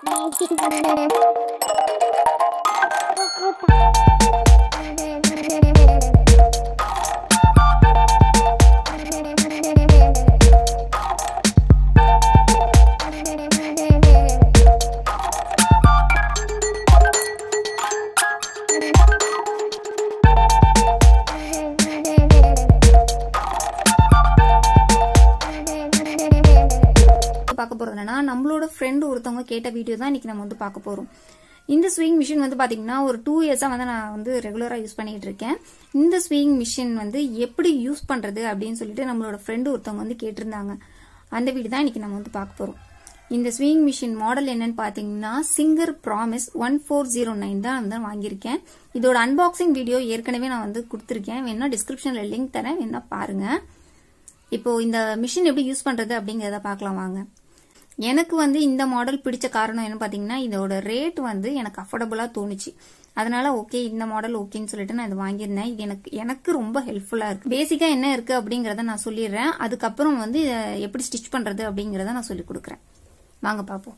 பார்க்க போறது என்னன்னா நம்மளோட ஃப்ரெண்டு ஒருத்தவங்க கேட்ட வீடியோ தான் இன்னைக்கு நம்ம வந்து பார்க்க போறோம் இந்த ஸ்விங் மிஷின் வந்து பாத்தீங்கன்னா ஒரு டூ இயர்ஸா வந்து நான் வந்து ரெகுலரா யூஸ் பண்ணிட்டு இருக்கேன் இந்த ஸ்விங் மிஷின் வந்து எப்படி யூஸ் பண்றது அப்படின்னு சொல்லிட்டு நம்மளோட ஃப்ரெண்டு ஒருத்தவங்க வந்து கேட்டிருந்தாங்க அந்த வீடியோ தான் இன்னைக்கு நம்ம வந்து பார்க்க போறோம் இந்த ஸ்விங் மிஷின் மாடல் என்னன்னு பாத்தீங்கன்னா Singer Promise one four zero nine தான் வந்து வாங்கியிருக்கேன் இதோட அன்பாக்சிங் வீடியோ ஏற்கனவே நான் வந்து கொடுத்துருக்கேன் வேணா டிஸ்கிரிப்ஷன்ல லிங்க் தரேன் வேணா பாருங்க இப்போ இந்த மிஷின் எப்படி யூஸ் பண்றது அப்படிங்கறத பார்க்கலாம் வாங்க எனக்கு வந்து இந்த மாடல் பிடிச்ச காரணம் என்ன பாத்தீங்கன்னா இதோட ரேட் வந்து எனக்கு அஃபோர்டபுளா தோணுச்சு அதனால ஓகே இந்த மாடல் ஓகேன்னு சொல்லிட்டு நான் இது வாங்கியிருந்தேன் இது எனக்கு எனக்கு ரொம்ப ஹெல்ப்ஃபுல்லா இருக்கு பேசிக்கா என்ன இருக்கு அப்படிங்கறத நான் சொல்லிடுறேன் அதுக்கப்புறம் வந்து இதை எப்படி ஸ்டிச் பண்றது அப்படிங்கறத நான் சொல்லி கொடுக்குறேன் வாங்க பார்ப்போம்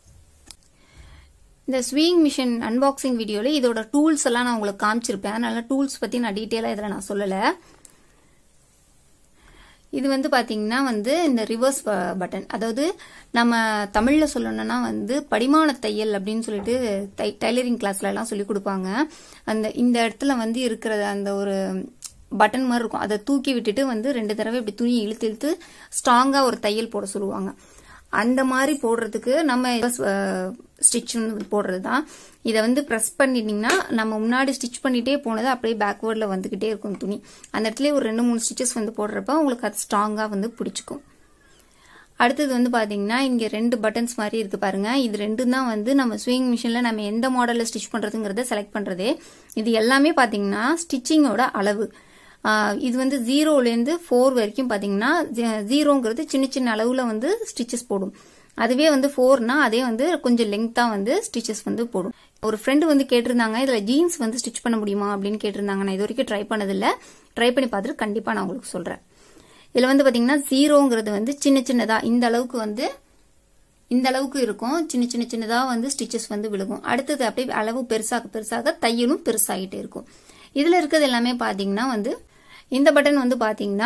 இந்த ஸ்விங் மிஷின் அன்பாக்சிங் வீடியோல இதோட டூல்ஸ் எல்லாம் நான் உங்களுக்கு காமிச்சிருப்பேன் அதனால டூல்ஸ் பத்தி நான் டீட்டெயிலா இதுல நான் சொல்லல இது வந்து பாத்தீங்கன்னா வந்து இந்த ரிவர்ஸ் பட்டன் அதாவது நம்ம தமிழ்ல சொல்லணும்னா வந்து படிமான தையல் அப்படின்னு சொல்லிட்டு டைலரிங் கிளாஸ்ல எல்லாம் சொல்லி கொடுப்பாங்க அந்த இந்த இடத்துல வந்து இருக்கிற அந்த ஒரு பட்டன் மாதிரி இருக்கும் அதை தூக்கி விட்டுட்டு வந்து ரெண்டு தடவை இப்படி துணி இழுத்து இழுத்து ஸ்ட்ராங்கா ஒரு தையல் போட சொல்லுவாங்க அந்த மாதிரி போடுறதுக்கு நம்ம ஸ்டிச் போடுறது தான் இதை வந்து ப்ரெஸ் பண்ணிட்டீங்கன்னா நம்ம முன்னாடி ஸ்டிச் பண்ணிட்டே போனது அப்படியே பேக்வேர்டில் வந்துகிட்டே இருக்கும் துணி அந்த இடத்துல ஒரு ரெண்டு மூணு ஸ்டிச்சஸ் வந்து போடுறப்ப உங்களுக்கு அது ஸ்ட்ராங்காக வந்து பிடிச்சிக்கும் அடுத்தது வந்து பாத்தீங்கன்னா இங்க ரெண்டு பட்டன்ஸ் மாதிரி இருக்கு பாருங்க இது ரெண்டும் தான் வந்து நம்ம ஸ்விங் மிஷின்ல நம்ம எந்த மாடல்ல ஸ்டிச் பண்றதுங்கிறத செலக்ட் பண்றதே இது எல்லாமே பாத்தீங்கன்னா ஸ்டிச்சிங்கோட அளவு இது வந்து ஜீரோலேருந்து ஃபோர் வரைக்கும் பார்த்தீங்கன்னா ஜீரோங்கிறது சின்ன சின்ன அளவில் வந்து ஸ்டிச்சஸ் போடும் அதுவே வந்து ஃபோர்னா அதே வந்து கொஞ்சம் லெங்க்த்தாக வந்து ஸ்டிச்சஸ் வந்து போடும் ஒரு ஃப்ரெண்டு வந்து கேட்டிருந்தாங்க இதில் ஜீன்ஸ் வந்து ஸ்டிச் பண்ண முடியுமா அப்படின்னு கேட்டிருந்தாங்க நான் இது வரைக்கும் ட்ரை பண்ணதில்லை ட்ரை பண்ணி பார்த்துட்டு கண்டிப்பாக நான் உங்களுக்கு சொல்கிறேன் இதில் வந்து பார்த்தீங்கன்னா ஜீரோங்கிறது வந்து சின்ன சின்னதாக இந்த அளவுக்கு வந்து இந்த அளவுக்கு இருக்கும் சின்ன சின்ன சின்னதாக வந்து ஸ்டிச்சஸ் வந்து விழுகும் அடுத்தது அப்படியே அளவு பெருசாக பெருசாக தையலும் பெருசாகிட்டே இருக்கும் இதில் இருக்கிறது எல்லாமே பார்த்தீங்கன்னா வந்து இந்த பட்டன் வந்து பாத்தீங்கன்னா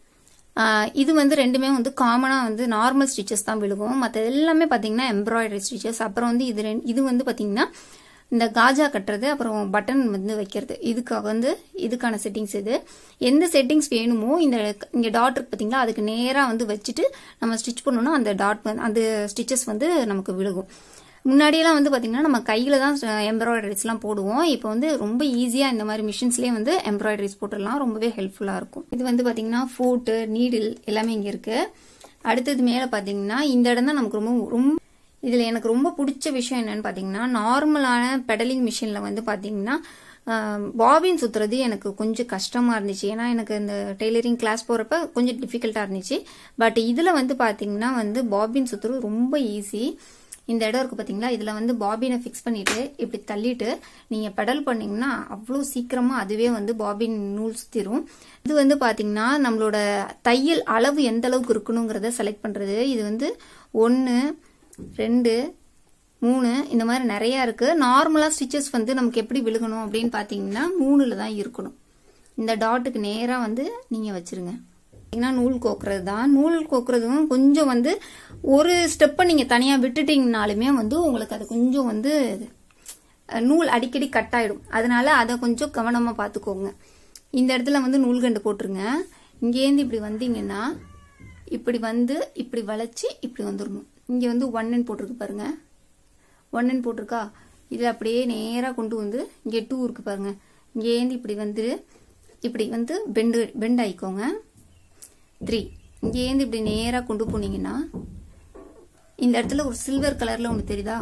இது வந்து ரெண்டுமே வந்து காமனாக வந்து நார்மல் ஸ்டிச்சஸ் தான் விழுகும் மற்ற எல்லாமே பார்த்தீங்கன்னா எம்ப்ராய்டரி ஸ்டிச்சஸ் அப்புறம் வந்து இது இது வந்து பார்த்தீங்கன்னா இந்த காஜா கட்டுறது அப்புறம் பட்டன் வந்து வைக்கிறது இதுக்காக வந்து இதுக்கான செட்டிங்ஸ் இது எந்த செட்டிங்ஸ் வேணுமோ இந்த இங்கே டாட் இருக்கு பார்த்தீங்களா அதுக்கு நேராக வந்து வச்சுட்டு நம்ம ஸ்டிச் பண்ணோம்னா அந்த டாட் அந்த ஸ்டிச்சஸ் வந்து நமக்கு விழுகும் முன்னாடியெல்லாம் வந்து பாத்தீங்கன்னா நம்ம கையில தான் எம்ப்ராய்டரிஸ்லாம் போடுவோம் இப்போ வந்து ரொம்ப ஈஸியா இந்த மாதிரி மிஷின்ஸ்லயே வந்து எம்ப்ராய்டரிஸ் போட்டுடலாம் ரொம்பவே ஹெல்ப்ஃபுல்லா இருக்கும் இது வந்து பாத்தீங்கன்னா ஃபோட்டு நீடில் எல்லாமே இங்க இருக்கு அடுத்தது மேல பாத்தீங்கன்னா இந்த இடம் தான் நமக்கு ரொம்ப ரொம்ப இதுல எனக்கு ரொம்ப பிடிச்ச விஷயம் என்னன்னு பாத்தீங்கன்னா நார்மலான பெடலிங் மிஷின்ல வந்து பாத்தீங்கன்னா பாபின் சுத்துறது எனக்கு கொஞ்சம் கஷ்டமா இருந்துச்சு ஏன்னா எனக்கு இந்த டெய்லரிங் கிளாஸ் போறப்ப கொஞ்சம் டிஃபிகல்ட்டா இருந்துச்சு பட் இதுல வந்து பாத்தீங்கன்னா வந்து பாபின் சுத்துறது ரொம்ப ஈஸி இந்த இடம் இருக்கு பாத்தீங்களா இதுல வந்து பாபினை ஃபிக்ஸ் பண்ணிட்டு இப்படி தள்ளிட்டு நீங்க பெடல் பண்ணீங்கன்னா அவ்வளோ சீக்கிரமா அதுவே வந்து பாபின் நூல் சுத்திரும் இது வந்து பாத்தீங்கன்னா நம்மளோட தையல் அளவு எந்த அளவுக்கு இருக்கணுங்கிறத செலக்ட் பண்றது இது வந்து ஒன்னு ரெண்டு மூணு இந்த மாதிரி நிறைய இருக்கு நார்மலா ஸ்டிச்சஸ் வந்து நமக்கு எப்படி விழுகணும் அப்படின்னு பாத்தீங்கன்னா மூணுல தான் இருக்கணும் இந்த டாட்டுக்கு நேரா வந்து நீங்க வச்சிருங்க நூல் கோக்குறது தான் நூல் கோக்குறதும் கொஞ்சம் வந்து ஒரு ஸ்டெப்பை நீங்க தனியா விட்டுட்டீங்கனாலுமே வந்து உங்களுக்கு அது கொஞ்சம் வந்து நூல் அடிக்கடி கட் ஆயிடும் அதனால அதை கொஞ்சம் கவனமா பாத்துக்கோங்க இந்த இடத்துல வந்து நூல்கண்டு போட்டுருங்க இங்கேருந்து இப்படி வந்தீங்கன்னா இப்படி வந்து இப்படி வளைச்சு இப்படி வந்துடணும் இங்க வந்து ஒன்னு போட்டிருக்கு பாருங்க ஒன்னு போட்டிருக்கா இது அப்படியே நேரா கொண்டு வந்து இங்க டூ இருக்கு பாருங்க இங்கேருந்து இப்படி வந்து இப்படி வந்து பெண்டு பெண்ட் ஆயிக்கோங்க த்ரீ இங்கேருந்து இப்படி நேராக கொண்டு போனீங்கன்னா இந்த இடத்துல ஒரு சில்வர் கலர்ல ஒன்று தெரியுதா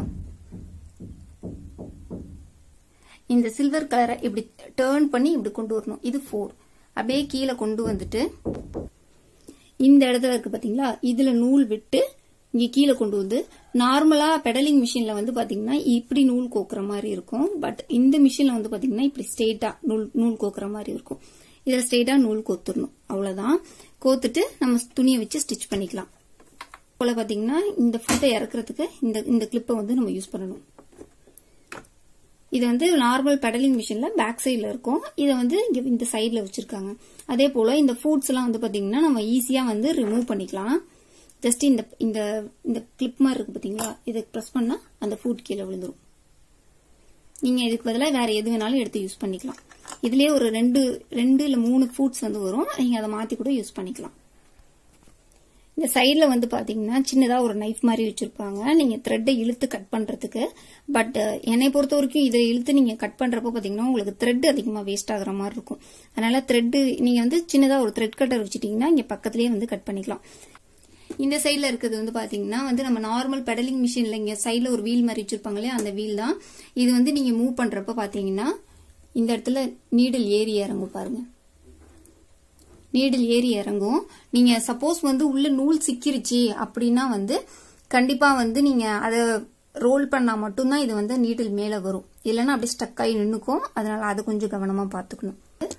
இந்த சில்வர் கலரை இப்படி டேர்ன் பண்ணி இப்படி கொண்டு வரணும் இது ஃபோர் அப்படியே கீழே கொண்டு வந்துட்டு இந்த இடத்துல இருக்கு பாத்தீங்களா இதுல நூல் விட்டு இங்க கீழே கொண்டு வந்து நார்மலா பெடலிங் மிஷின்ல வந்து பாத்தீங்கன்னா இப்படி நூல் கோக்குற மாதிரி இருக்கும் பட் இந்த மிஷின்ல வந்து பாத்தீங்கன்னா இப்படி ஸ்ட்ரெயிட்டா நூல் நூல் கோக்குற மாதிரி இருக்கும் இதுல ஸ்ட்ரெயிட்டா நூல் கோத்துடணும் அவ்வளவுதான் கோத்துட்டு நம்ம துணியை வச்சு ஸ்டிச் பண்ணிக்கலாம் போல பாத்தீங்கன்னா இந்த ஃபுட்டை இறக்குறதுக்கு இந்த இந்த கிளிப்பை வந்து நம்ம யூஸ் பண்ணணும் இது வந்து நார்மல் பெடலிங் மிஷின்ல பேக் சைடில் இருக்கும் இதை வந்து இங்க இந்த சைடில் வச்சிருக்காங்க அதே போல இந்த ஃபுட்ஸ் எல்லாம் வந்து பாத்தீங்கன்னா நம்ம ஈஸியா வந்து ரிமூவ் பண்ணிக்கலாம் ஜஸ்ட் இந்த இந்த இந்த கிளிப் மாதிரி இருக்கு பாத்தீங்களா இதை ப்ரெஸ் பண்ணா அந்த ஃபுட் கீழே விழுந்துரும் நீங்க இதுக்கு பதிலாக வேற எது வேணாலும் எடுத்து யூஸ் பண்ணிக்கலாம் இதுலயே ஒரு ரெண்டு ரெண்டு இல்ல மூணு ஃபுட்ஸ் வந்து வரும் நீங்க அதை மாத்தி கூட யூஸ் பண்ணிக்கலாம் இந்த சைடில் வந்து பாத்தீங்கன்னா சின்னதா ஒரு நைஃப் மாதிரி வச்சிருப்பாங்க நீங்க த்ரெட்டை இழுத்து கட் பண்றதுக்கு பட் என்னை பொறுத்த வரைக்கும் இதை இழுத்து நீங்க கட் பண்றப்போ பாத்தீங்கன்னா உங்களுக்கு த்ரெட் அதிகமா வேஸ்ட் ஆகுற மாதிரி இருக்கும் அதனால த்ரெட் நீங்க வந்து சின்னதா ஒரு த்ரெட் கட்டர் வச்சுட்டீங்கன்னா இங்க பக்கத்துலயே வந்து கட் பண்ணிக்கலாம் இந்த சைடில் இருக்கிறது வந்து பாத்தீங்கன்னா வந்து நம்ம நார்மல் பெடலிங் மிஷின்ல இங்க சைடில் ஒரு வீல் மாதிரி வச்சிருப்பாங்க இல்லையா அந்த வீல் தான் இது வந்து நீங்க மூவ் பண்றப்ப பாத்தீங்கன்னா இந்த இடத்துல நீடில் ஏறி இறங்கும் பாருங்க நீடில் ஏறி இறங்கும் நீங்க சப்போஸ் வந்து உள்ள நூல் சிக்கிருச்சு அப்படின்னா வந்து கண்டிப்பா வந்து நீங்க அதை ரோல் பண்ணா மட்டும்தான் இது வந்து நீடில் மேல வரும் இல்லைன்னா அப்படியே ஸ்டக் ஆகி நின்னுக்கும் அதனால அதை கொஞ்சம் கவனமா பாத்துக்கணும்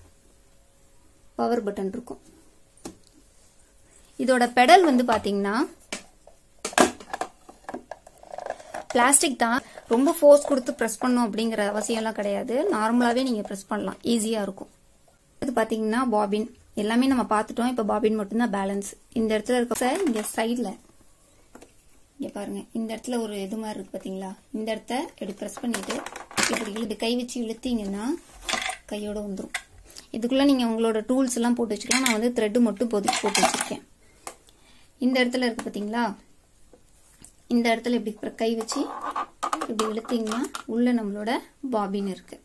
பவர் பட்டன் இருக்கும் இதோட பெடல் வந்து பாத்தீங்கன்னா பிளாஸ்டிக் தான் ரொம்ப ஃபோர்ஸ் கொடுத்து ப்ரெஸ் பண்ணும் அப்படிங்கிற அவசியம்லாம் கிடையாது நார்மலாவே நீங்க ப்ரெஸ் பண்ணலாம் ஈஸியா இருக்கும் இது பாத்தீங்கன்னா பாபின் எல்லாமே நம்ம பார்த்துட்டோம் இப்ப பாபின் மட்டும்தான் பேலன்ஸ் இந்த இடத்துல இருக்க சார் இங்க சைட்ல இங்க பாருங்க இந்த இடத்துல ஒரு இது மாதிரி இருக்கு பாத்தீங்களா இந்த இடத்த இப்படி ப்ரெஸ் பண்ணிட்டு இப்படி இழுத்து கை வச்சு இழுத்தீங்கன்னா கையோட வந்துரும் இதுக்குள்ள நீங்க உங்களோட டூல்ஸ் எல்லாம் போட்டு வச்சுக்கலாம் நான் வந்து த்ரெட் மட்டும் பொதுச்சு போட்டு வச்சிருக்கேன் இந்த இடத்துல இருக்கு பாத்தீங்களா இந்த இடத்துல இப்படி கை வச்சு இப்படி இழுத்தீங்கன்னா உள்ள நம்மளோட பாபின் இருக்கு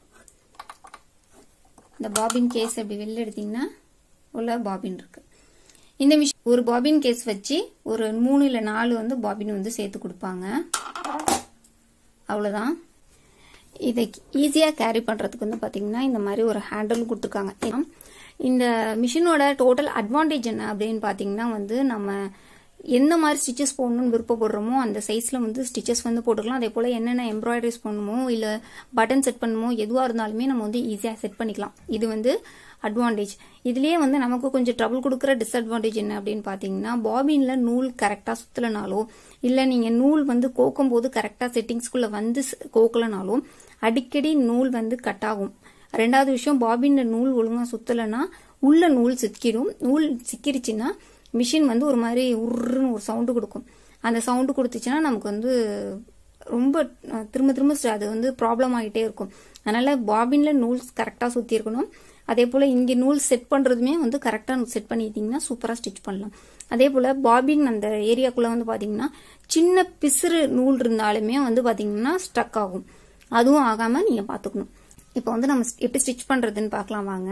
இந்த பாபின் கேஸ் அப்படி வெளில எடுத்தீங்கன்னா உள்ள பாபின் இருக்கு இந்த மிஷின் ஒரு பாபின் கேஸ் வச்சு ஒரு மூணு இல்ல நாலு வந்து பாபின் வந்து சேர்த்து கொடுப்பாங்க அவ்வளவுதான் இதை ஈஸியா கேரி பண்றதுக்கு வந்து பாத்தீங்கன்னா இந்த மாதிரி ஒரு ஹேண்டில் கொடுத்துருக்காங்க இந்த மிஷினோட டோட்டல் அட்வான்டேஜ் என்ன அப்படின்னு பாத்தீங்கன்னா வந்து நம்ம எந்த மாதிரி ஸ்டிச்சஸ் போடணும்னு விருப்பப்படுறோமோ அந்த சைஸ்ல வந்து ஸ்டிச்சஸ் வந்து போட்டுக்கலாம் அதே போல என்னென்ன எம்ப்ராய்டரிஸ் பண்ணணுமோ இல்ல பட்டன் செட் பண்ணணுமோ எதுவா இருந்தாலுமே நம்ம வந்து ஈஸியா செட் பண்ணிக்கலாம் இது வந்து அட்வான்டேஜ் இதுலயே வந்து நமக்கு கொஞ்சம் ட்ரபிள் கொடுக்குற டிஸ்அட்வான்டேஜ் என்ன அப்படின்னு பாத்தீங்கன்னா பாபின்ல நூல் கரெக்டா சுத்தலனாலோ இல்ல நீங்க நூல் வந்து கோக்கும் போது கரெக்டா செட்டிங்ஸ்குள்ள வந்து கோக்கலனாலும் அடிக்கடி நூல் வந்து கட் ஆகும் ரெண்டாவது விஷயம் பாபின்ல நூல் ஒழுங்கா சுத்தலைன்னா உள்ள நூல் சிக்கிடும் நூல் சிக்கிருச்சுன்னா மிஷின் வந்து ஒரு மாதிரி உருன்னு ஒரு சவுண்டு கொடுக்கும் அந்த சவுண்டு கொடுத்துச்சுன்னா நமக்கு வந்து ரொம்ப திரும்ப திரும்ப அது வந்து ப்ராப்ளம் ஆகிட்டே இருக்கும் அதனால பாபின்ல நூல் கரெக்டாக சுற்றி இருக்கணும் அதே போல் இங்கே நூல் செட் பண்ணுறதுமே வந்து கரெக்டாக செட் பண்ணிட்டீங்கன்னா சூப்பராக ஸ்டிச் பண்ணலாம் அதே போல் பாபின் அந்த ஏரியாக்குள்ளே வந்து பார்த்தீங்கன்னா சின்ன பிசுறு நூல் இருந்தாலுமே வந்து பார்த்தீங்கன்னா ஸ்டக் ஆகும் அதுவும் ஆகாமல் நீங்கள் பார்த்துக்கணும் இப்போ வந்து நம்ம எப்படி ஸ்டிச் பண்ணுறதுன்னு பார்க்கலாம் வாங்க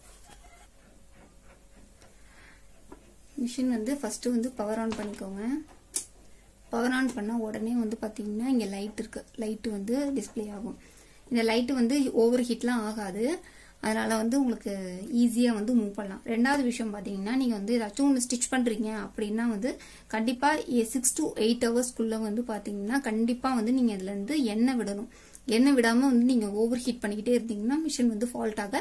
மிஷின் வந்து ஃபர்ஸ்ட் வந்து பவர் ஆன் பண்ணிக்கோங்க பவர் ஆன் பண்ணால் உடனே வந்து பார்த்தீங்கன்னா இங்கே லைட் இருக்கு லைட்டு வந்து டிஸ்பிளே ஆகும் இந்த லைட்டு வந்து ஓவர் ஹீட்லாம் ஆகாது அதனால வந்து உங்களுக்கு ஈஸியாக வந்து மூவ் பண்ணலாம் ரெண்டாவது விஷயம் பார்த்தீங்கன்னா நீங்கள் வந்து ஏதாச்சும் ஒன்று ஸ்டிச் பண்ணுறீங்க அப்படின்னா வந்து கண்டிப்பாக சிக்ஸ் டு எயிட் ஹவர்ஸ்க்குள்ளே வந்து பார்த்தீங்கன்னா கண்டிப்பாக வந்து நீங்கள் இதுலேருந்து எண்ணெய் விடணும் எண்ணெய் விடாமல் வந்து நீங்கள் ஓவர் ஹீட் பண்ணிக்கிட்டே இருந்தீங்கன்னா மிஷின் வந்து ஃபால்ட் ஆக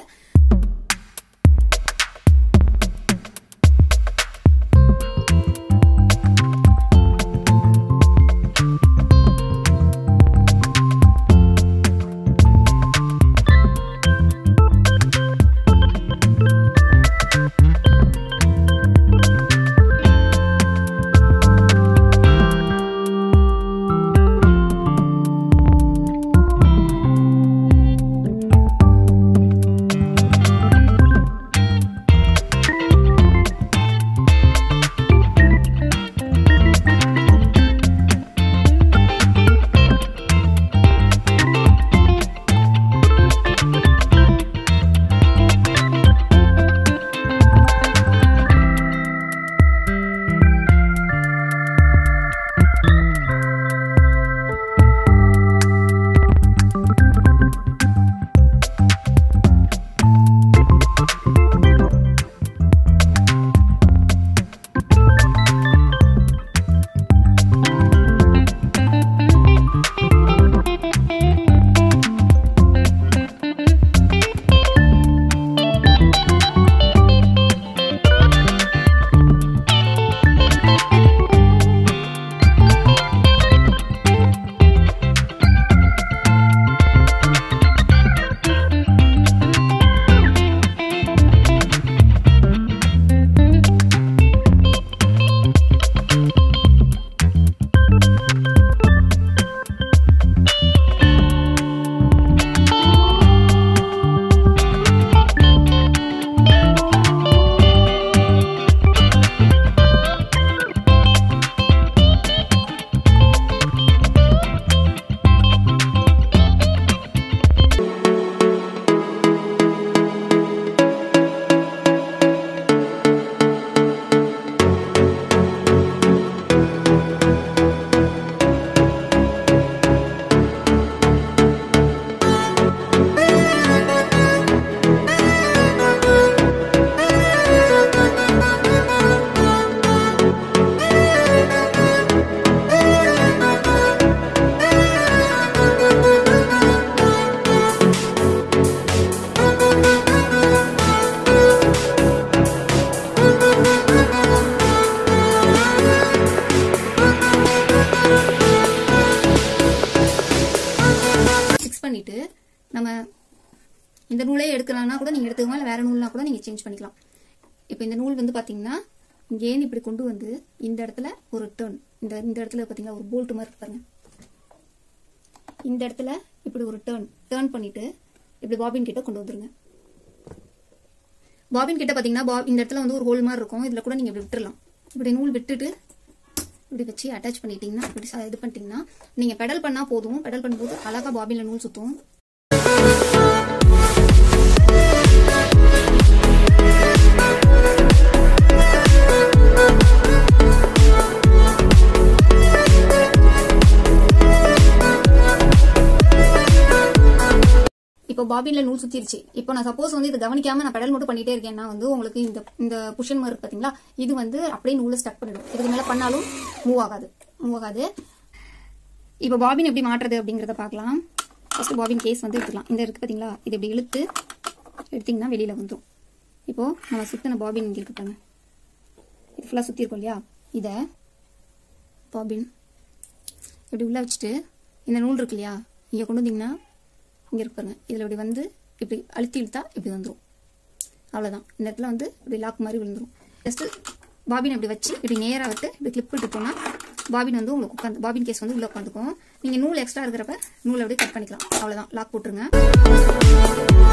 பண்ணிட்டு நம்ம இந்த நூலே எடுக்கலாம்னா கூட நீங்க எடுத்துக்கலாம் இல்லை வேற நூல்னா கூட நீங்க சேஞ்ச் பண்ணிக்கலாம் இப்போ இந்த நூல் வந்து பாத்தீங்கன்னா இங்கேருந்து இப்படி கொண்டு வந்து இந்த இடத்துல ஒரு டேர்ன் இந்த இந்த இடத்துல பாத்தீங்களா ஒரு போல்ட் மாதிரி இருக்கு பாருங்க இந்த இடத்துல இப்படி ஒரு டேர்ன் டேர்ன் பண்ணிட்டு இப்படி பாபின் கிட்ட கொண்டு வந்துருங்க பாபின் கிட்ட பாத்தீங்கன்னா பா- இந்த இடத்துல வந்து ஒரு ஹோல் மாதிரி இருக்கும் இதுல கூட நீங்க இப்படி விட்டுறலாம் இப்படி நூல் விட்டுட்டு இப்படி வச்சு அட்டாச் பண்ணிட்டீங்கன்னா இப்படி ச- இது பண்ணிட்டீங்கன்னா நீங்க பெடல் பண்ணா போதும் பெடல் பண்ணும்போது அழகா பாபின்ல நூல் சுத்தும் இப்போ பாபின்ல நூல் சுத்திருச்சு இப்போ நான் சப்போஸ் வந்து இது கவனிக்காம நான் பெடல் மட்டும் பண்ணிட்டே இருக்கேன்னா வந்து உங்களுக்கு இந்த இந்த புஷன் மாதிரி இருக்கு பாத்தீங்களா இது வந்து அப்படியே நூலை ஸ்டக் பண்ணிடும் இதுக்கு மேல பண்ணாலும் மூவ் ஆகாது மூவ் ஆகாது இப்போ பாபின் எப்படி மாட்டுறது அப்படிங்கறத பார்க்கலாம் ஃபர்ஸ்ட் பாபின் கேஸ் வந்து எடுத்துக்கலாம் இந்த இருக்கு பாத்தீங்களா இது இப்படி இழுத்து எடுத்தீங்கன்னா வெளியில வந்துடும் இப்போ நம்ம சுத்தின பாபின் இங்க இருக்கு பாருங்க இது ஃபுல்லா சுத்தி இருக்கும் இல்லையா இத பாபின் இப்படி உள்ள வச்சுட்டு இந்த நூல் இருக்கு இல்லையா இங்க கொண்டு வந்தீங்கன்னா இங்க இருக்கு பாருங்க இதுல இப்படி வந்து இப்படி அழுத்தி இழுத்தா இப்படி வந்துடும் அவ்வளவுதான் இந்த இடத்துல வந்து இப்படி லாக் மாதிரி விழுந்துரும் ஜஸ்ட் பாபின் இப்படி வச்சு இப்படி நேரா விட்டு இப்படி கிளிப் விட்டுட்டோம்னா பாபின் வந்து உங்களுக்கு உட்காந்து பாபின் கேஸ் வந்து உள்ள உட்காந்துக்கும் நீங்க நூல் எக்ஸ்ட்ரா இருக்கிறப்ப நூலை அப்படியே கட் பண்ணிக்கலாம் அவ்வளவுதான் லாக் போட்டுருங்க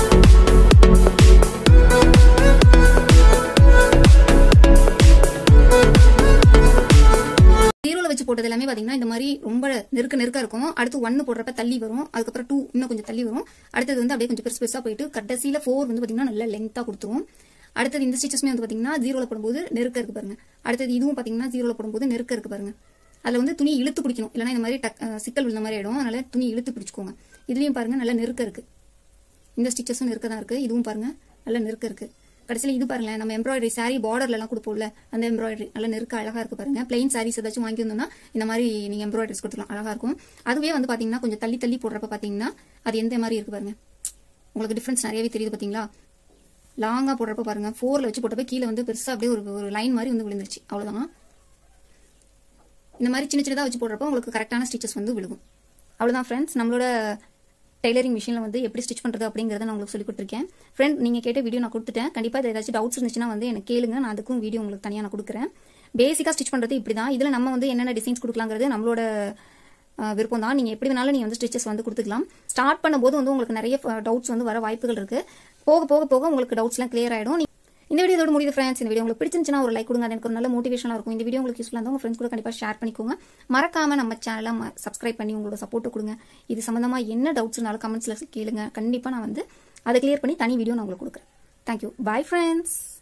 ஜீரோல வச்சு போட்டது எல்லாமே பாத்தீங்கன்னா இந்த மாதிரி ரொம்ப நெருக்க நெருக்க இருக்கும் அடுத்து ஒன்னு போடுறப்ப தள்ளி வரும் அதுக்கப்புறம் டூ இன்னும் கொஞ்சம் தள்ளி வரும் அடுத்தது வந்து அப்படியே கொஞ்சம் பெருசு பெருசா போயிட்டு கடைசியில ஃபோர் வந்து பாத்தீங்கன்னா நல்ல லெங்தா கொடுத்துரும் அடுத்தது இந்த ஸ்டிச்சஸ்மே வந்து பாத்தீங்கன்னா ஜீரோல போடும்போது நெருக்க இருக்கு பாருங்க அடுத்தது இதுவும் பாத்தீங்கன்னா ஜீரோல போடும்போது நெருக்க இருக்கு பாருங்க அதுல வந்து துணி இழுத்து பிடிக்கணும் இல்லைன்னா இந்த மாதிரி டக்- அஹ் சிக்கல் விழுந்த மாதிரி ஆயிடும் அதனால துணி இழுத்து பிடிச்சுக்கோங்க இதுலயும் பாருங்க நல்ல நெருக்க இருக்கு இந்த ஸ்டிச்சஸும் நெருக்க தான் இருக்கு இதுவும் பாருங்க நல்ல நெருக்க இருக்கு கடைசியில் இது பாருங்களேன் நம்ம எம்ப்ராய்டரி saree பார்டர்ல எல்லாம் கொடுப்போம்ல அந்த எம்ப்ராய்டரி நல்ல நெருக்க அழகா இருக்கு பாருங்க பிளைன் சாரீஸ் ஏதாச்சும் வாங்கி வந்தோம்னா இந்த மாதிரி நீங்க எம்ப்ராய்டரிஸ் கொடுத்துக்கலாம் அழகா இருக்கும் அதுவே வந்து பாத்தீங்கன்னா கொஞ்சம் தள்ளி தள்ளி போடுறப்ப பாத்தீங்கன்னா அது எந்த மாதிரி இருக்கு பாருங்க உங்களுக்கு டிஃபரன்ஸ் நிறையவே தெரியுது பாத்தீங்களா லாங்கா போடுறப்ப பாருங்க ஃபோர்ல வச்சு போட்டப்ப கீழே வந்து பெருசா அப்படியே ஒரு ஒரு லைன் மாதிரி வந்து விழுந்துருச்சு அவ்வளவுதான் இந்த மாதிரி சின்ன சின்னதா வச்சு போடுறப்போ உங்களுக்கு கரெக்டான ஸ்டிச்சஸ் வந்து விழுகும் அவ்வளவுதான் ஃப்ரெண்ட்ஸ் நம்மளோட டெய்லரிங் மிஷினில் வந்து எப்படி ஸ்டிச் பண்ணுறது அப்படிங்கிறத நான் உங்களுக்கு சொல்லி கொடுத்துருக்கேன் ஃப்ரெண்ட் நீங்கள் கேட்ட வீடியோ நான் கொடுத்துட்டேன் கண்டிப்பாக இது ஏதாச்சும் டவுட்ஸ் இருந்துச்சுன்னா வந்து எனக்கு கேளுங்க நான் அதுக்கும் வீடியோ உங்களுக்கு தனியாக நான் கொடுக்குறேன் பேசிக்காக ஸ்டிச் பண்ணுறது இப்படி தான் இதில் நம்ம வந்து என்னென்ன டிசைன்ஸ் கொடுக்கலாங்கிறது நம்மளோட அஹ், விருப்பம் தான் நீங்கள் எப்படி வேணாலும் நீங்கள் வந்து ஸ்டிச்சஸ் வந்து கொடுத்துக்கலாம் ஸ்டார்ட் பண்ணும்போது வந்து உங்களுக்கு நிறைய டவுட்ஸ் வந்து வர வாய்ப்புகள் இருக்கு போக போக போக உங்களுக்கு டவுட்ஸ்லாம் கிளியர் ஆகிடும் இந்த வீடியோ இதோட முடியுது ஃப்ரெண்ட்ஸ் இந்த வீடியோ உங்களுக்கு பிடிச்சிருந்துச்சுன்னா ஒரு லைக் கொடுங்க அது எனக்கு ஒரு நல்ல மோட்டிவேஷனாக இருக்கும் இந்த வீடியோ உங்களுக்கு யூஸ்ஃபுல்லாக இருந்தால் உங்கள் ஃப்ரெண்ட்ஸ் கூட கண்டிப்பாக ஷேர் பண்ணிக்கோங்க மறக்காம நம்ம சேனலை சப்ஸ்கிரைப் பண்ணி உங்களோட சப்போர்ட் கொடுங்க இது சம்மந்தமா என்ன டவுட்ஸ் இருந்தாலும் கமெண்ட்ஸில் கேளுங்க கண்டிப்பாக நான் வந்து அதை கிளியர் பண்ணி தனி வீடியோ நான் உங்களுக்கு கொடுக்குறேன் தேங்க்யூ பை ஃப்ரெண்ட்ஸ்